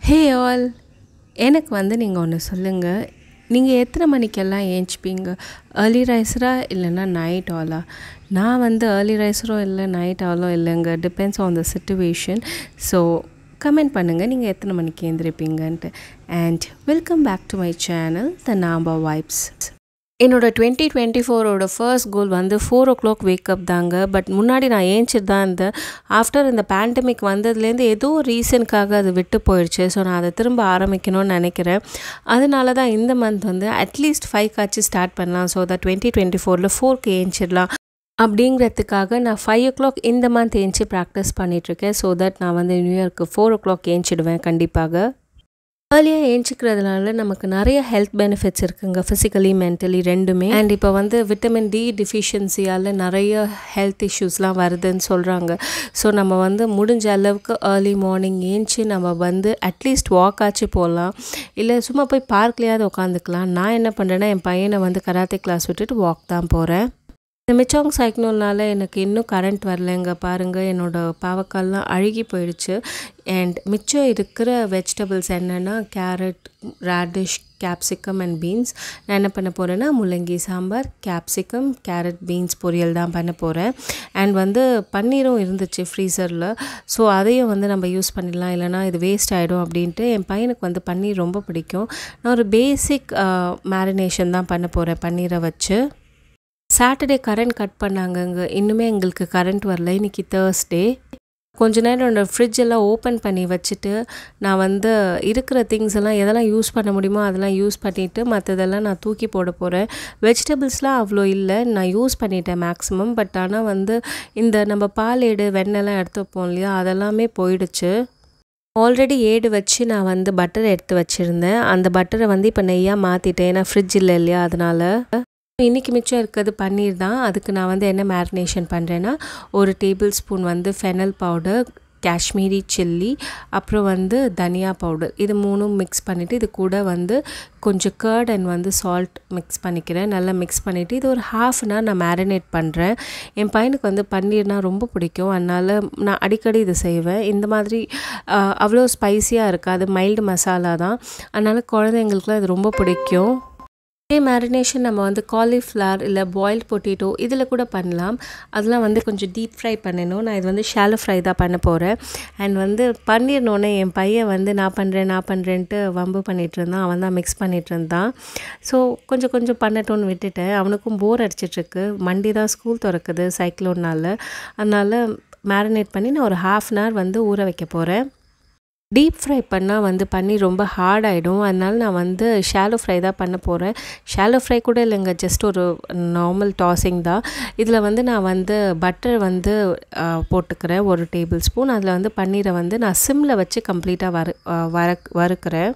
hey all எனக்கு வந்து நீங்கள் ஒன்று சொல்லுங்கள் நீங்கள் எத்தனை மணிக்கெல்லாம் ஏஞ்சிப்பீங்க ஏர்லி ரைஸரா இல்லைன்னா நைட் ஆலா நான் வந்து ஏர்லி ரைஸரும் இல்லை நைட் ஆலும் இல்லைங்க depends on the situation so comment பண்ணுங்கள் நீங்கள் எத்தனை மணிக்கு எழுந்திருப்பீங்கன்ட்டு and welcome back to my channel the நாம்பா வைப்ஸ் என்னோடய டுவெண்ட்டி டுவெண்ட்டி ஃபோரோட ஃபர்ஸ்ட் கோல் வந்து ஃபோர் ஓ கிளாக் வேக்கப் தாங்க பட் முன்னாடி நான் ஏஞ்சிட்டு தான் இருந்தேன் ஆஃப்டர் இந்த பேண்டமிக் வந்ததுலேருந்து ஏதோ ரீசனுக்காக அது விட்டு போயிடுச்சு ஸோ நான் அதை திரும்ப ஆரம்பிக்கணும்னு நினைக்கிறேன் அதனால தான் இந்த மந்த் வந்து அட்லீஸ்ட் ஃபைவ் காட்சி ஸ்டார்ட் பண்ணலாம் ஸோ தட் டுவெண்ட்டி டுவெண்ட்டி ஃபோரில் ஃபோர்க்கு ஏஞ்சிடலாம் அப்படிங்கிறதுக்காக நான் ஃபைவ் ஓ கிளாக் இந்த மந்த் ஏஞ்சி ப்ராக்டிஸ் பண்ணிகிட்ருக்கேன் ஸோ தட் நான் வந்து நியூ இயர்க்கு ஃபோர் ஓ கிளாக் ஏஞ்சிடுவேன் கண்டிப்பாக ஏர்லியாக ஏஞ்சிக்கிறதுனால நமக்கு நிறைய ஹெல்த் பெனிஃபிட்ஸ் இருக்குங்க ஃபிசிக்கலி மென்டலி ரெண்டுமே அண்ட் இப்போ வந்து விட்டமின் டி டிஃபிஷியன்சியால் நிறைய ஹெல்த் இஷ்யூஸ்லாம் வருதுன்னு சொல்கிறாங்க ஸோ நம்ம வந்து முடிஞ்ச அளவுக்கு ஏர்லி மார்னிங் ஏஞ்சி நம்ம வந்து அட்லீஸ்ட் வாக் ஆச்சு போகலாம் இல்லை சும்மா போய் பார்க்லேயாவது உட்காந்துக்கலாம் நான் என்ன பண்ணுறேன்னா என் பையனை வந்து கராத்தே கிளாஸ் விட்டுட்டு வாக் தான் போகிறேன் இந்த மிச்சாங் சைக்ளோனால எனக்கு இன்னும் கரண்ட் வரலைங்க பாருங்கள் என்னோடய பாவக்கால்லாம் அழுகி போயிடுச்சு அண்ட் மிச்சம் இருக்கிற வெஜிடபிள்ஸ் என்னென்னா carrot radish capsicum and beans நான் என்ன பண்ண போகிறேன்னா முள்ளங்கி சாம்பார் கேப்சிகம் கேரட் பீன்ஸ் பொரியல் தான் பண்ண போகிறேன் அண்ட் வந்து பன்னீரும் இருந்துச்சு ஃப்ரீசரில் ஸோ அதையும் வந்து நம்ம யூஸ் பண்ணிடலாம் இல்லைனா இது வேஸ்ட் ஆகிடும் அப்படின்ட்டு என் பையனுக்கு வந்து பன்னீர் ரொம்ப பிடிக்கும் நான் ஒரு பேசிக் மேரினேஷன் தான் பண்ண போகிறேன் பன்னீரை வச்சு சாட்டர்டே கரண்ட் கட் பண்ணாங்கங்க இன்னுமே எங்களுக்கு கரண்ட் வரல இன்றைக்கி தேர்ஸ்டே கொஞ்ச நேரம் என்னோடய ஃப்ரிட்ஜ் எல்லாம் ஓப்பன் பண்ணி வச்சுட்டு நான் வந்து இருக்கிற திங்ஸ் எல்லாம் எதெல்லாம் யூஸ் பண்ண முடியுமோ அதெல்லாம் யூஸ் பண்ணிவிட்டு மற்றதெல்லாம் நான் தூக்கி போட போகிறேன் வெஜிடபிள்ஸ்லாம் அவ்வளோ இல்லை நான் யூஸ் பண்ணிட்டேன் மேக்ஸிமம் பட் ஆனால் வந்து இந்த நம்ம பால் ஏடு வெண்ணெய்லாம் எடுத்து வைப்போம் இல்லையா அதெல்லாமே போயிடுச்சு ஆல்ரெடி ஏடு வச்சு நான் வந்து பட்டர் எடுத்து வச்சுருந்தேன் அந்த பட்டரை வந்து இப்போ நெய்யாக மாற்றிட்டேன் ஏன்னா ஃப்ரிட்ஜ் இல்லை இல்லையா அதனால் இன்றைக்கி மிச்சம் இருக்கிறது பன்னீர் தான் அதுக்கு நான் வந்து என்ன மேரினேஷன் பண்ணுறேன்னா ஒரு டேபிள் ஸ்பூன் வந்து ஃபெனல் பவுடர் காஷ்மீரி சில்லி அப்புறம் வந்து தனியா பவுடர் இது மூணும் மிக்ஸ் பண்ணிவிட்டு இது கூட வந்து கொஞ்சம் கர்ட் அண்ட் வந்து சால்ட் மிக்ஸ் பண்ணிக்கிறேன் நல்லா மிக்ஸ் பண்ணிவிட்டு இது ஒரு ஹாஃப் அன் ஹவர் நான் மேரினேட் பண்ணுறேன் என் பையனுக்கு வந்து பன்னீர்னால் ரொம்ப பிடிக்கும் அதனால் நான் அடிக்கடி இது செய்வேன் இந்த மாதிரி அவ்வளோ ஸ்பைஸியாக இருக்காது மைல்டு மசாலா தான் அதனால் குழந்தைங்களுக்குலாம் இது ரொம்ப பிடிக்கும் இதே மேரினேஷன் நம்ம வந்து காலிஃப்ளவர் இல்லை பாயில்ட் பொட்டேட்டோ இதில் கூட பண்ணலாம் அதெல்லாம் வந்து கொஞ்சம் டீப் ஃப்ரை பண்ணணும் நான் இது வந்து ஷாலோ ஃப்ரை தான் பண்ண போகிறேன் அண்ட் வந்து பண்ணிடணுன்னே என் பையன் வந்து நான் பண்ணுறேன் நான் பண்ணுறேன்ட்டு வம்பு பண்ணிகிட்டு இருந்தான் அவன் தான் மிக்ஸ் பண்ணிகிட்டு இருந்தான் ஸோ கொஞ்சம் கொஞ்சம் பண்ணட்டோன்னு விட்டுட்டேன் அவனுக்கும் போர் அடிச்சிட்ருக்கு மண்டி தான் ஸ்கூல் திறக்குது சைக்ளோனால் அதனால் மேரினேட் பண்ணி நான் ஒரு ஹாஃப் அன் ஹவர் வந்து ஊற வைக்க போகிறேன் டீப் ஃப்ரை பண்ணால் வந்து பண்ணி ரொம்ப ஹார்ட் ஆகிடும் அதனால நான் வந்து ஷாலோ ஃப்ரை தான் பண்ண போகிறேன் ஷாலோ ஃப்ரை கூட இல்லைங்க ஜஸ்ட் ஒரு நார்மல் டாஸிங் தான் இதில் வந்து நான் வந்து பட்டர் வந்து போட்டுக்கிறேன் ஒரு டேபிள் ஸ்பூன் அதில் வந்து பன்னீரை வந்து நான் சிம்மில் வச்சு கம்ப்ளீட்டாக வறு வர வறுக்கிறேன்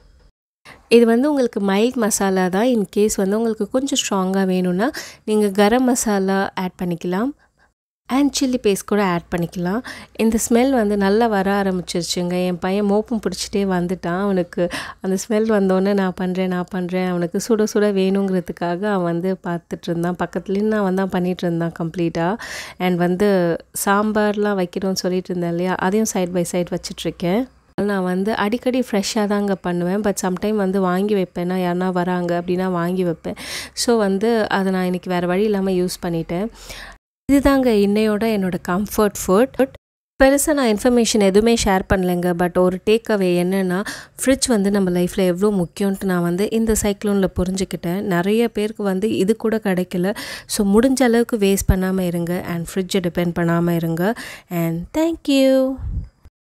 இது வந்து உங்களுக்கு மைல்ட் மசாலா தான் இன்கேஸ் வந்து உங்களுக்கு கொஞ்சம் ஸ்ட்ராங்காக வேணும்னா நீங்கள் கரம் மசாலா ஆட் பண்ணிக்கலாம் அண்ட் சில்லி பேஸ்ட் கூட ஆட் பண்ணிக்கலாம் இந்த ஸ்மெல் வந்து நல்லா வர ஆரம்பிச்சிருச்சுங்க என் பையன் மோப்பம் பிடிச்சிட்டே வந்துட்டான் அவனுக்கு அந்த ஸ்மெல் வந்தோடனே நான் பண்ணுறேன் நான் பண்ணுறேன் அவனுக்கு சுட சுட வேணுங்கிறதுக்காக அவன் வந்து பார்த்துட்டு இருந்தான் பக்கத்துலேயும் நான் வந்து பண்ணிகிட்டு இருந்தான் கம்ப்ளீட்டாக அண்ட் வந்து சாம்பார்லாம் வைக்கணும்னு சொல்லிட்டு இருந்தேன் இல்லையா அதையும் சைட் பை சைட் வச்சிட்ருக்கேன் நான் வந்து அடிக்கடி ஃப்ரெஷ்ஷாக தாங்க பண்ணுவேன் பட் சம்டைம் வந்து வாங்கி வைப்பேன் நான் யாருனா வராங்க அப்படின்னா வாங்கி வைப்பேன் ஸோ வந்து அதை நான் இன்றைக்கி வேறு வழி இல்லாமல் யூஸ் பண்ணிட்டேன் இதுதாங்க இன்னையோட என்னோடய கம்ஃபர்ட் ஃபுட் பெருசாக நான் இன்ஃபர்மேஷன் எதுவுமே ஷேர் பண்ணலைங்க பட் ஒரு டேக் அவே என்னென்னா ஃப்ரிட்ஜ் வந்து நம்ம லைஃப்பில் எவ்வளோ முக்கியன்ட்டு நான் வந்து இந்த சைக்ளோனில் புரிஞ்சுக்கிட்டேன் நிறைய பேருக்கு வந்து இது கூட கிடைக்கல ஸோ முடிஞ்ச அளவுக்கு வேஸ்ட் பண்ணாமல் இருங்க அண்ட் ஃப்ரிட்ஜை டிபெண்ட் பண்ணாமல் இருங்க அண்ட் தேங்க்யூ